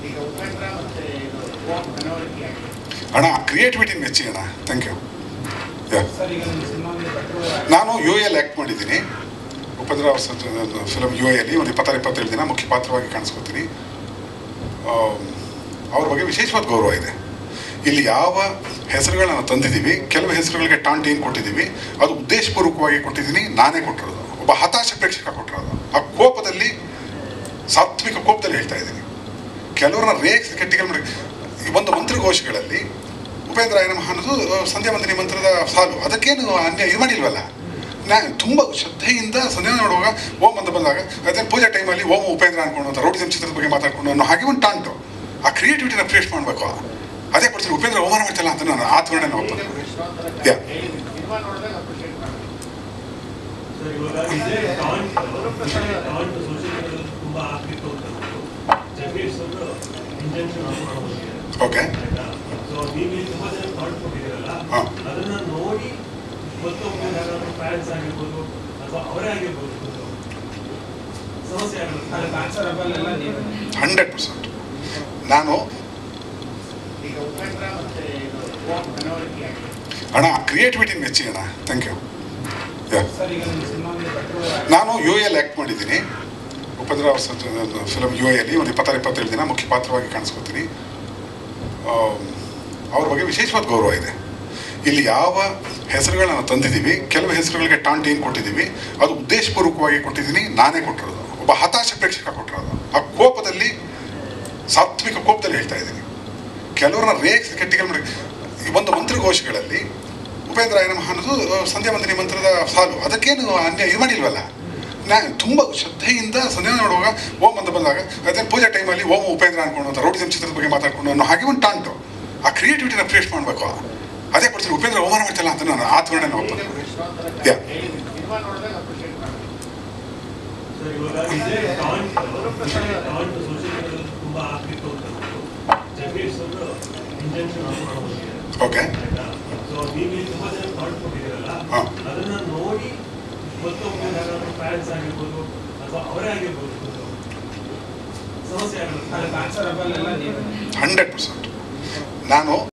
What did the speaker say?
ಈಗ ಉಪೇಂದ್ರ ಮತ್ತೆ ಇದು ಓಂ ಮನವರಿಕೆ ಆಗಿದೆ ಅಣ್ಣ ಕ್ರಿಯೇಟಿವಿಟಿ ಮೆಚ್ಚಿ ಅಣ್ಣ ಥ್ಯಾಂಕ್ ಯು ಯಾ ಸರ್ ಈಗ ನಿಮ್ಮ ಸಿನಿಮಾಗೆ ಕಟ್ಟುವ ನಾನು ಯು ಎಲ್ ಆ್ಯಕ್ಟ್ ಮಾಡಿದ್ದೀನಿ ಉಪೇಂದ್ರ ಅವ್ರ ಫಿಲಮ್ ಯು ಎಲ್ಲಿ ಒಂದು ಇಪ್ಪತ್ತಾರು ಇಪ್ಪತ್ತೇಳು ದಿನ ಮುಖ್ಯ ಪಾತ್ರವಾಗಿ ಕಾಣಿಸ್ಕೊತೀನಿ ಆಮ್, ಅವ್ರ ಬಗ್ಗೆ ವಿಶೇಷವಾದ ಗೌರವ ಇದೆ ಇಲ್ಲಿ ಯಾವ ಹೆಸರುಗಳನ್ನ ತಂದಿದ್ದೀವಿ ಕೆಲವು ಹೆಸರುಗಳಿಗೆ ಟಾಂಟ್ ಏನು ಕೊಟ್ಟಿದ್ದೀವಿ ಅದು ಉದ್ದೇಶಪೂರ್ವಕವಾಗಿ ಕೊಟ್ಟಿದ್ದೀನಿ ನಾನೇ ಕೊಟ್ಟಿರೋದು ಒಬ್ಬ ಹತಾಶ ಪ್ರೇಕ್ಷಕ ಕೊಟ್ಟಿರೋದು ಆ ಕೋಪದಲ್ಲಿ ಸಾತ್ವಿಕ ಕೋಪದಲ್ಲಿ ಹೇಳ್ತಾ ಇದ್ದೀನಿ ಕೆಲವ್ರನ್ನ ರೇಕ್ಸ್ ಕೆಟ್ಟಿಗೆ ಮಾಡಿ ಈ ಒಂದು ಮಂತ್ರಘೋಷಗಳಲ್ಲಿ ಉಪೇಂದ್ರ ನಮಃ ಅನ್ನೋದು ಆ, ಸಂಧ್ಯಾ ವಂದನೆ ಮಂತ್ರದ ಸಾಲು ಅದಕ್ಕೇನು ಅನ್ಯ ಇದು ಮಾಡಿಲ್ವಲ್ಲ ನಾ ತುಂಬ ಶ್ರದ್ಧೆಯಿಂದ ಸಂಧ್ಯಾ ಮಾಡುವಾಗ ಓಂ ಅಂತ ಬಂದಾಗ ಅದೇ ಪೂಜೆ ಟೈಮಲ್ಲಿ ಓಂ ಉಪೇಂದ್ರ ಅನ್ಕೊಂಡು ಅಂತ ರೌಡಿಸಂ ಚಿತ್ರದ ಬಗ್ಗೆ ಮಾತಾಡ್ಕೊಂಡು ಅನ್ನೋ ಹಾಗೆ ಒಂದು ಟಾಂಟು ಆ ಕ್ರಿಯೇಟಿವಿಟಿನ ಅಪ್ರಿಷಿಯೇಟ್ ಮಾಡಬೇಕು ಅದೇ ಕೊಡ್ತೀನಿ ಉಪೇಂದ್ರ ಅವಮಾನ ಮಾಡ್ತಿಲ್ಲ ಅಂತ ನಾನು ಆ ಧೋರಣೆ ಒಪ್ಪಂತ ಯಾ ಸಿನಿಮಾ ನೋಡಿದಾಗ ಅಪ್ರಿಷಿಯೇಟ್ ಮಾಡಿ ಸರ್ ಇವಾಗ ಇದೇ ಟಾಂಟ್ ಟಾಂಟ್ ಸೋಷಿಯಲ್ ಮೀಡಿಯಾದಲ್ಲಿ ತುಂಬಾ ಆಗ್ತಿತ್ತು ಅಂತ ಜಗದೀಶ್ ಅವರು ಇಂಟೆನ್ಷನ್ ಮಾಡ್ಬೋದು ಓಕೆ ಆಯ್ತಾ ಸೊ ನೀವು ಇಲ್ಲಿ ತುಂಬಾ ಜನ ಟಾಂಟ್ ಕೊಟ್ಟಿದ್ದೀರಲ್ಲ ಹಾ. ಅದನ್ನ ನೋಡಿ ಮತ್ತೊಬ್ಬರು ಯಾರಾದ್ರೂ ಫ್ಯಾನ್ಸ್ ಆಗಿರ್ಬೋದು ಅಥವಾ ಅವರೇ ಆಗಿರ್ಬೋದು ಸಮಸ್ಯೆ ಆಗುತ್ತೆ ಅಲ್ಲಿ ಕಾನ್ಸರಬಲ್ ನೀವು ಹಂಡ್ರೆಡ್ ಪರ್ಸೆಂಟ್ ನಾನು ಈಗ ಉಪೇಂದ್ರ ಮತ್ತೆ ಇದು ಓಂ ಮನವರಿಕೆ ಆಗಿದೆ ಅಣ್ಣ ಕ್ರಿಯೇಟಿವಿಟಿ ಮೆಚ್ಚಿ ಅಣ್ಣ ಥ್ಯಾಂಕ್ ಯು ಯಾ ಸರ್ ಈಗ ನಿಮ್ಮ ಸಿನಿಮಾಗೆ ಕಟ್ಟುವ ನಾನು ಯು ಎಲ್ ಆ್ಯಕ್ಟ್ ಮಾಡಿದ್ದೀನಿ ಉಪೇಂದ್ರ ಅವ್ರ ಫಿಲಮ್ ಯು ಎಲ್ಲಿ ಒಂದು ಇಪ್ಪತ್ತಾರು ಇಪ್ಪತ್ತೇಳು ದಿನ ಮುಖ್ಯ ಪಾತ್ರವಾಗಿ ಕಾಣಿಸ್ಕೊತೀನಿ ಆಮ್, ಅವ್ರ ಬಗ್ಗೆ ವಿಶೇಷವಾದ ಗೌರವ ಇದೆ ಇಲ್ಲಿ ಯಾವ ಹೆಸರುಗಳನ್ನ ತಂದಿದ್ದೀವಿ ಕೆಲವು ಹೆಸರುಗಳಿಗೆ ಟಾಂಟ್ ಏನು ಕೊಟ್ಟಿದ್ದೀವಿ ಅದು ಉದ್ದೇಶಪೂರ್ವಕವಾಗಿ ಕೊಟ್ಟಿದ್ದೀನಿ ನಾನೇ ಕೊಟ್ಟಿರೋದು ಒಬ್ಬ ಹತಾಶ ಪ್ರೇಕ್ಷಕ ಕೊಟ್ಟಿರೋದು ಆ ಕೋಪದಲ್ಲಿ ಸಾತ್ವಿಕ ಕೋಪದಲ್ಲಿ ಹೇಳ್ತಾ ಇದ್ದೀನಿ ಕೆಲವ್ರನ್ನ ರೇಕ್ಸ್ ಕೆಟ್ಟಿಗೆ ಮಾಡಿ ಈ ಒಂದು ಮಂತ್ರಘೋಷಗಳಲ್ಲಿ ಉಪೇಂದ್ರ ನಮಃ ಅನ್ನೋದು ಆ, ಸಂಧ್ಯಾ ವಂದನೆ ಮಂತ್ರದ ಸಾಲು ಅದಕ್ಕೇನು ಅನ್ಯ ಇದು ಮಾಡಿಲ್ವಲ್ಲ ನಾ ತುಂಬ ಶ್ರದ್ಧೆಯಿಂದ ಸಂಧ್ಯಾ ಮಾಡುವಾಗ ಓಂ ಅಂತ ಬಂದಾಗ ಅದೇ ಪೂಜೆ ಟೈಮಲ್ಲಿ ಓಂ ಉಪೇಂದ್ರ ಅನ್ಕೊಂಡು ಅಂತ ರೌಡಿಸಂ ಚಿತ್ರದ ಬಗ್ಗೆ ಮಾತಾಡ್ಕೊಂಡು ಅನ್ನೋ ಹಾಗೆ ಒಂದು ಟಾಂಟು ಆ ಕ್ರಿಯೇಟಿವಿಟಿನ ಅಪ್ರಿಷಿಯೇಟ್ ಮಾಡಬೇಕು ಅದೇ ಕೊಡ್ತೀನಿ ಉಪೇಂದ್ರ ಅವಮಾನ ಮಾಡ್ತಿಲ್ಲ ಅಂತ ನಾನು ಆ ಧೋರಣೆ ಒಪ್ಪಂತ ಯಾ ಸಿನಿಮಾ ನೋಡಿದಾಗ ಅಪ್ರಿಷಿಯೇಟ್ ಮಾಡಿ ಸರ್ ಇವಾಗ ಇದೇ ಟಾಂಟ್ ಟಾಂಟ್ ಸೋಷಿಯಲ್ ಮೀಡಿಯಾದಲ್ಲಿ ತುಂಬಾ ಆಗ್ತಿತ್ತು ಅಂತ ಜಗದೀಶ್ ಅವರು ಇಂಟೆನ್ಷನ್ ಮಾಡ್ಬೋದು ಓಕೆ ಆಯ್ತಾ ಸೊ ನೀವು ಇಲ್ಲಿ ತುಂಬಾ ಜನ ಟಾಂಟ್ ಕೊಟ್ಟಿದ್ದೀರಲ್ಲ ಹಾ. ಅದನ್ನ ನೋಡಿ ಮತ್ತೊಬ್ಬರು ಯಾರಾದ್ರೂ ಫ್ಯಾನ್ಸ್ ಆಗಿರ್ಬೋದು ಅಥವಾ ಅವರೇ ಆಗಿರ್ಬೋದು ಸಮಸ್ಯೆ ಆಗುತ್ತೆ ಅಲ್ಲಿ ಕಾನ್ಸರಬಲ್ ನೀವು ಹಂಡ್ರೆಡ್ ಪರ್ಸೆಂಟ್ ನಾನು